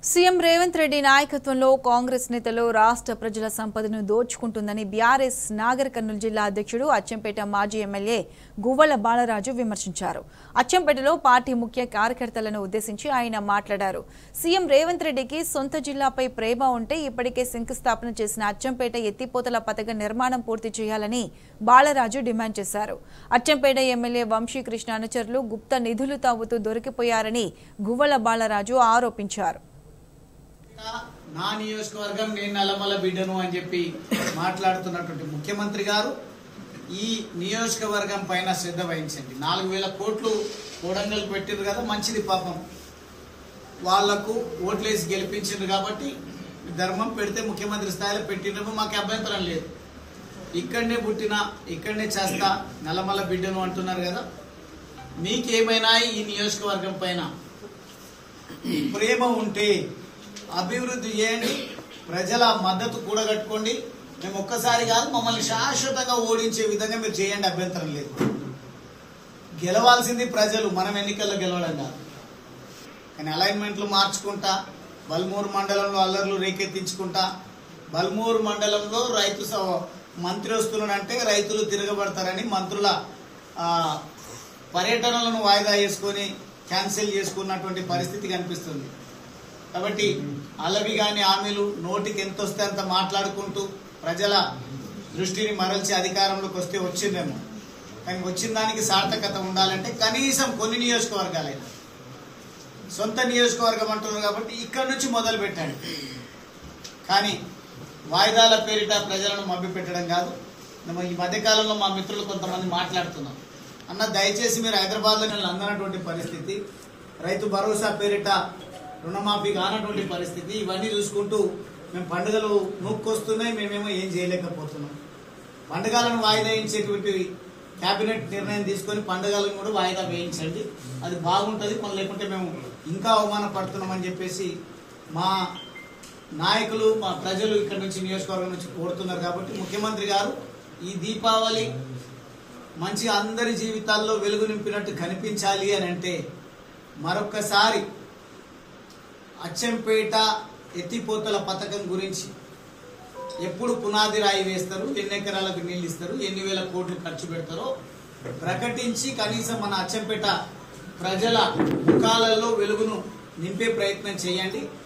CM Revanth Reddy నాయకత్వంలో కాంగ్రెస్ నేతలు రాష్ట్ర ప్రజల సంపదను దోచుకుంటుందని బీఆర్ఎస్ నాగర్ కర్నూలు జిల్లా అధ్యక్షుడు అచ్చంపేట మాజీ ఎమ్మెల్యే గువ్వల బాలరాజు విమర్శించారు అచ్చంపేటలో పార్టీ ముఖ్య కార్యకర్తలను ఉద్దేశించి ఆయన మాట్లాడారు సీఎం రేవంత్ రెడ్డికి సొంత జిల్లాపై ప్రేమ ఉంటే ఇప్పటికే శంకుస్థాపన చేసిన అచ్చంపేట ఎత్తిపోతల పథక నిర్మాణం పూర్తి చేయాలని బాలరాజు డిమాండ్ చేశారు అచ్చంపేట ఎమ్మెల్యే వంశీకృష్ణ అనుచరులు గుప్త నిధులు తాగుతూ దొరికిపోయారని గువ్వల బాలరాజు ఆరోపించారు నా నియోజకవర్గం నేను నల్లమల్ల బిడ్డను అని చెప్పి మాట్లాడుతున్నటువంటి ముఖ్యమంత్రి గారు ఈ నియోజకవర్గం పైన శ్రద్ధ వహించండి నాలుగు వేల కోట్లు కోడంగల్ పెట్టిండ్రు కదా మంచిది పాపం వాళ్లకు ఓట్లేసి గెలిపించిండ్రు కాబట్టి ధర్మం పెడితే ముఖ్యమంత్రి స్థాయిలో పెట్టిండ్రు మాకు అభ్యంతరం లేదు ఇక్కడనే పుట్టిన ఇక్కడనే చేస్తా నల్లమల్ల బిడ్డను అంటున్నారు కదా మీకేమైనా ఈ నియోజకవర్గం పైన ప్రేమ ఉంటే అభివృద్ధి చేయండి ప్రజల మద్దతు కూడగట్టుకోండి మేము ఒక్కసారి కాదు మమ్మల్ని శాశ్వతంగా ఓడించే విధంగా మీరు చేయండి అభ్యంతరం లేదు గెలవాల్సింది ప్రజలు మనం ఎన్నికల్లో గెలవడం కాదు కానీ అలైన్మెంట్లు మార్చుకుంటా బల్మూరు మండలంలో అల్లర్లు రేకెత్తించుకుంటా బల్మూరు మండలంలో రైతు స- మంత్రి వస్తున్నాడంటే రైతులు తిరగబడతారని మంత్రుల ఆ, పర్యటనలను వాయిదా చేసుకొని క్యాన్సిల్ చేసుకున్నటువంటి పరిస్థితి కనిపిస్తుంది కాబట్టి అలవి కాని హామీలు నోటికి ఎంత వస్తే అంత మాట్లాడుకుంటూ ప్రజల దృష్టిని మరల్చి అధికారంలోకి వస్తే వచ్చిందేమో కానీ వచ్చిన దానికి సార్థకత ఉండాలంటే కనీసం కొన్ని నియోజకవర్గాలైనా సొంత నియోజకవర్గం అంటున్నారు కాబట్టి ఇక్కడ నుంచి మొదలు పెట్టండి కానీ వాయిదాల పేరిట ప్రజలను మభ్య పెట్టడం కాదు ನಮ್ಮ ఈ మధ్యకాలంలో మా మిత్రులు కొంతమంది మాట్లాడుతున్నారు అన్న దయచేసి మీరు హైదరాబాద్లో నేను అందనటువంటి పరిస్థితి రైతు భరోసా పేరిట రుణమాఫీ కానటువంటి పరిస్థితి ఇవన్నీ చూసుకుంటూ మేము పండుగలు నూక్కొస్తున్నాయి మేమేమో ఏం చేయలేకపోతున్నాం పండుగలను వాయిదా వేయించేటువంటి కేబినెట్ నిర్ణయం తీసుకొని పండుగలను కూడా వాయిదా వేయించండి అది బాగుంటుంది మన లేకుంటే మేము ఇంకా అవమానపడుతున్నామని చెప్పేసి మా నాయకులు మా ప్రజలు ఇక్కడ నుంచి నియోజకవర్గం నుంచి కోరుతున్నారు కాబట్టి ముఖ్యమంత్రి గారు ఈ దీపావళి మంచి అందరి జీవితాల్లో వెలుగు నింపినట్టు కనిపించాలి అని అంటే మరొక్కసారి అచ్చంపేట ఎత్తిపోతల పథకం గురించి ఎప్పుడు పునాది రాయి వేస్తారు ఎన్ని ఎకరాలకు నీళ్ళు ఇస్తారు ఎన్ని వేల కోట్లు ఖర్చు పెడతారో ప్రకటించి కనీసం మన అచ్చంపేట ప్రజల ముఖాలలో వెలుగును నింపే ప్రయత్నం చేయండి